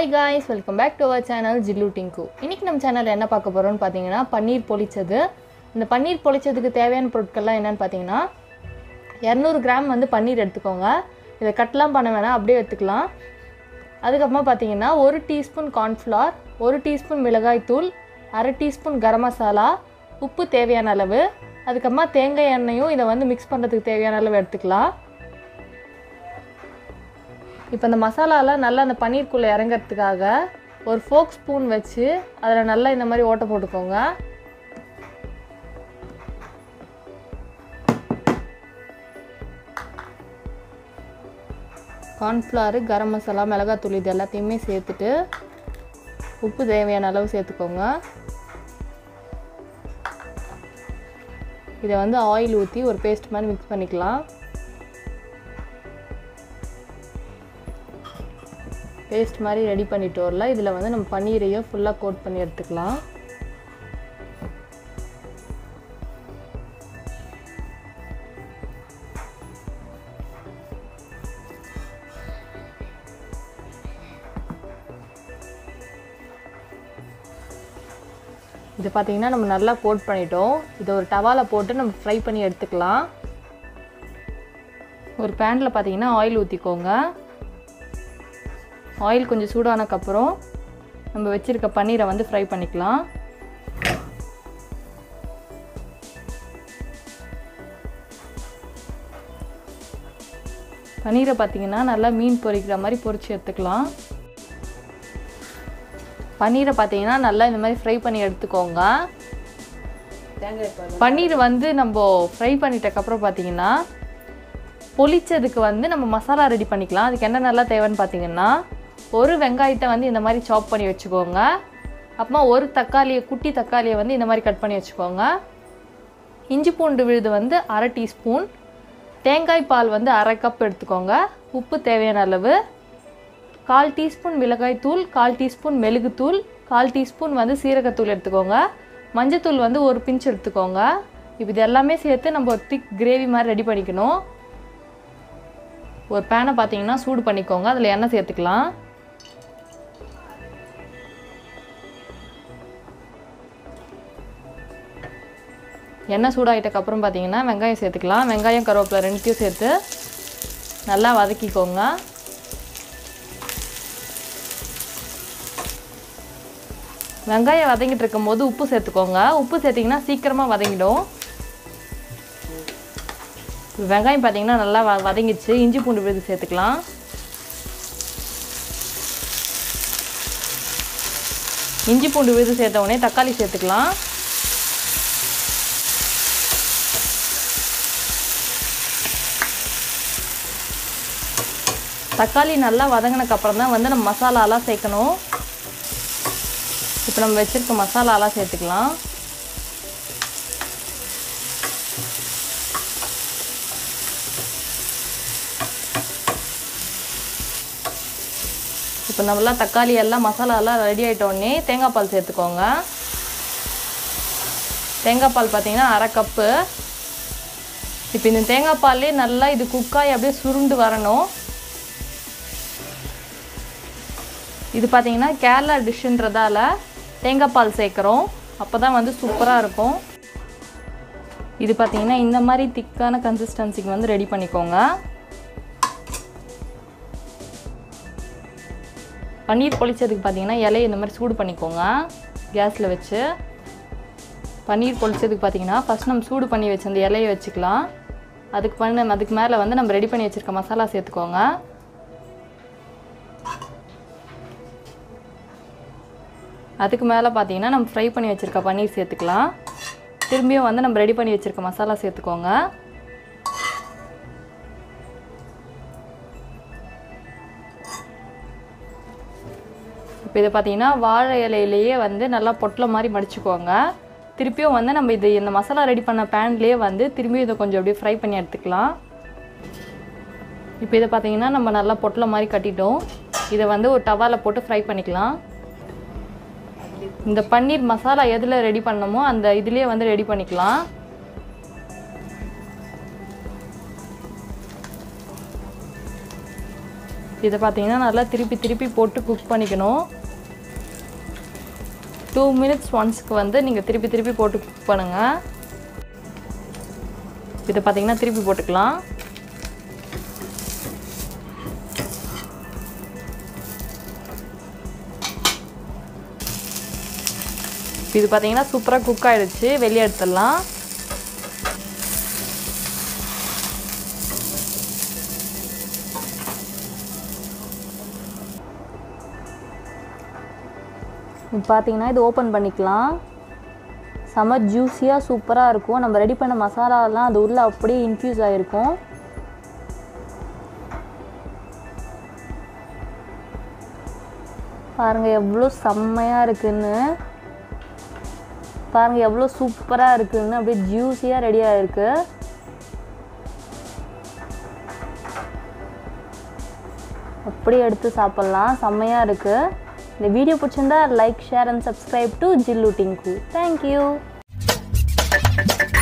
hi guys welcome back to our channel Jillu Tinku இன்றைக்கி நம்ம சேனலில் என்ன பார்க்க போகிறோம்னு பார்த்தீங்கன்னா பன்னீர் பொளிச்சது இந்த பன்னீர் பொளிச்சதுக்கு தேவையான பொருட்கள்லாம் என்னென்னு பார்த்தீங்கன்னா இரநூறு கிராம் வந்து பன்னீர் எடுத்துக்கோங்க இதை கட்லாம் பண்ண வேணாம் அப்படியே எடுத்துக்கலாம் அதுக்கப்புறமா பார்த்தீங்கன்னா ஒரு டீஸ்பூன் கார்ன்ஃப்ளவர் ஒரு டீஸ்பூன் மிளகாய் தூள் அரை டீஸ்பூன் கரம் மசாலா உப்பு தேவையான அளவு அதுக்கப்புறமா தேங்காய் எண்ணெயும் இதை வந்து மிக்ஸ் பண்ணுறதுக்கு தேவையான அளவு எடுத்துக்கலாம் இப்போ இந்த மசாலாலாம் நல்லா அந்த பன்னீருக்குள்ளே இறங்கிறதுக்காக ஒரு ஃபோக் ஸ்பூன் வச்சு அதில் நல்லா இந்த மாதிரி ஓட்டை போட்டுக்கோங்க கார்ன்ஃப்ளவர் கரம் மசாலா மிளகாத்தூள் இது எல்லாத்தையுமே சேர்த்துட்டு உப்பு தேவையான அளவு சேர்த்துக்கோங்க இதை வந்து ஆயில் ஊற்றி ஒரு பேஸ்ட் மாதிரி மிக்ஸ் பண்ணிக்கலாம் பேஸ்ட் மாதிரி ரெடி பண்ணிட்டு வரல இதில் வந்து நம்ம பன்னீரையும் ஃபுல்லாக கோட் பண்ணி எடுத்துக்கலாம் இது பார்த்திங்கன்னா நம்ம நல்லா கோட் பண்ணிட்டோம் இதை ஒரு டவாவில் போட்டு நம்ம ஃப்ரை பண்ணி எடுத்துக்கலாம் ஒரு பேனில் பார்த்தீங்கன்னா ஆயில் ஊற்றிக்கோங்க ஆயில் கொஞ்சம் சூடானக்கப்புறம் நம்ம வச்சுருக்க பன்னீரை வந்து ஃப்ரை பண்ணிக்கலாம் பன்னீரை பார்த்தீங்கன்னா நல்லா மீன் பொரிக்கிற மாதிரி பொரிச்சு எடுத்துக்கலாம் பன்னீரை பார்த்தீங்கன்னா நல்லா இந்த மாதிரி ஃப்ரை பண்ணி எடுத்துக்கோங்க பன்னீர் வந்து நம்ம ஃப்ரை பண்ணிட்டக்கப்புறம் பார்த்தீங்கன்னா பொளிச்சதுக்கு வந்து நம்ம மசாலா ரெடி பண்ணிக்கலாம் அதுக்கு என்ன நல்லா தேவைன்னு பார்த்தீங்கன்னா ஒரு வெங்காயத்தை வந்து இந்த மாதிரி சாப் பண்ணி வச்சுக்கோங்க அப்புறமா ஒரு தக்காளியை குட்டி தக்காளியை வந்து இந்த மாதிரி கட் பண்ணி வச்சுக்கோங்க இஞ்சி பூண்டு விழுது வந்து அரை டீஸ்பூன் தேங்காய் பால் வந்து அரை கப் எடுத்துக்கோங்க உப்பு தேவையான அளவு கால் டீஸ்பூன் மிளகாய் தூள் கால் டீஸ்பூன் மெழுகுத்தூள் கால் டீஸ்பூன் வந்து சீரகத்தூள் எடுத்துக்கோங்க மஞ்சத்தூள் வந்து ஒரு பிஞ்ச் எடுத்துக்கோங்க இப்போ இது எல்லாமே சேர்த்து நம்ம ஒரு திக் கிரேவி மாதிரி ரெடி பண்ணிக்கணும் ஒரு பேனை பார்த்தீங்கன்னா சூடு பண்ணிக்கோங்க அதில் எண்ணெய் சேர்த்துக்கலாம் எண்ணெய் சூடாகிட்டக்கப்புறம் பார்த்தீங்கன்னா வெங்காயம் சேர்த்துக்கலாம் வெங்காயம் கருவேப்பிலை ரெண்டுத்தையும் சேர்த்து நல்லா வதக்கிக்கோங்க வெங்காயம் வதங்கிட்டு இருக்கும்போது உப்பு சேர்த்துக்கோங்க உப்பு சேர்த்திங்கன்னா சீக்கிரமாக வதங்கிடும் வெங்காயம் பார்த்தீங்கன்னா நல்லா வ வதங்கிச்சு இஞ்சி பூண்டு விழுது சேர்த்துக்கலாம் இஞ்சி பூண்டு விழுது சேர்த்த உடனே தக்காளி சேர்த்துக்கலாம் தக்காளி நல்லா வதங்கினக்கு அப்புறம் தான் வந்து நம்ம மசாலாலாம் சேர்க்கணும் இப்போ நம்ம வச்சுருக்க மசாலாலாம் சேர்த்துக்கலாம் இப்போ நம்மளாம் தக்காளி எல்லாம் மசாலாலாம் ரெடி ஆகிட்டோடனே தேங்காய் பால் சேர்த்துக்கோங்க தேங்காய் பால் பார்த்தீங்கன்னா அரை கப்பு இப்போ இந்த தேங்காய் பால்லே நல்லா இது குக்காய் அப்படியே சுருண்டு வரணும் இது பார்த்தீங்கன்னா கேரளா டிஷ்ஷுன்றதால தேங்காய் பால் சேர்க்குறோம் அப்போ தான் வந்து சூப்பராக இருக்கும் இது பார்த்தீங்கன்னா இந்த மாதிரி திக்கான கன்சிஸ்டன்சிக்கு வந்து ரெடி பண்ணிக்கோங்க பன்னீர் பொளிச்சதுக்கு பார்த்தீங்கன்னா இலையை இந்த மாதிரி சூடு பண்ணிக்கோங்க கேஸில் வச்சு பன்னீர் பொளிச்சதுக்கு பார்த்தீங்கன்னா ஃபஸ்ட் நம்ம சூடு பண்ணி வச்ச அந்த இலையை வச்சுக்கலாம் அதுக்கு பண்ண அதுக்கு மேலே வந்து நம்ம ரெடி பண்ணி வச்சுருக்க மசாலா சேர்த்துக்கோங்க அதுக்கு மேலே பார்த்தீங்கன்னா நம்ம ஃப்ரை பண்ணி வச்சுருக்க பன்னீர் சேர்த்துக்கலாம் திரும்பியும் வந்து நம்ம ரெடி பண்ணி வச்சுருக்க மசாலா சேர்த்துக்கோங்க இப்போ இதை பார்த்தீங்கன்னா வாழை இலையிலேயே வந்து நல்லா பொட்டலை மாதிரி மடிச்சுக்கோங்க திருப்பியும் வந்து நம்ம இது இந்த மசாலா ரெடி பண்ண பேன்லேயே வந்து திரும்பியும் இதை கொஞ்சம் அப்படியே ஃப்ரை பண்ணி எடுத்துக்கலாம் இப்போ இதை பார்த்தீங்கன்னா நம்ம நல்லா பொட்டலை மாதிரி கட்டிட்டோம் இதை வந்து ஒரு டவாவில் போட்டு ஃப்ரை பண்ணிக்கலாம் இந்த பன்னீர் மசாலா எதில் ரெடி பண்ணமோ அந்த இதுலேயே வந்து ரெடி பண்ணிக்கலாம் இதை பார்த்தீங்கன்னா நல்லா திருப்பி திருப்பி போட்டு குக் பண்ணிக்கணும் டூ மினிட்ஸ் ஒன்ஸ்க்கு வந்து நீங்கள் திருப்பி திருப்பி போட்டு குக் பண்ணுங்கள் இதை பார்த்தீங்கன்னா திருப்பி போட்டுக்கலாம் இது பார்த்தீங்கன்னா சூப்பராக குக் ஆகிடுச்சு வெளியே எடுத்துடலாம் இப்போ பார்த்தீங்கன்னா இது ஓப்பன் பண்ணிக்கலாம் செம ஜூஸியாக சூப்பராக இருக்கும் நம்ம ரெடி பண்ண மசாலாலாம் அது உள்ளே அப்படியே இன்ஃப்யூஸ் ஆகிருக்கும் பாருங்கள் எவ்வளோ செம்மையாக இருக்குன்னு பாருங்கள் எவ்வளோ சூப்பராக இருக்குன்னு அப்படியே ஜூஸியாக ரெடி ஆகிருக்கு அப்படியே எடுத்து சாப்பிட்லாம் செம்மையாக இருக்குது இந்த வீடியோ பிடிச்சிருந்தா like share and subscribe to Jillu Tinku thank you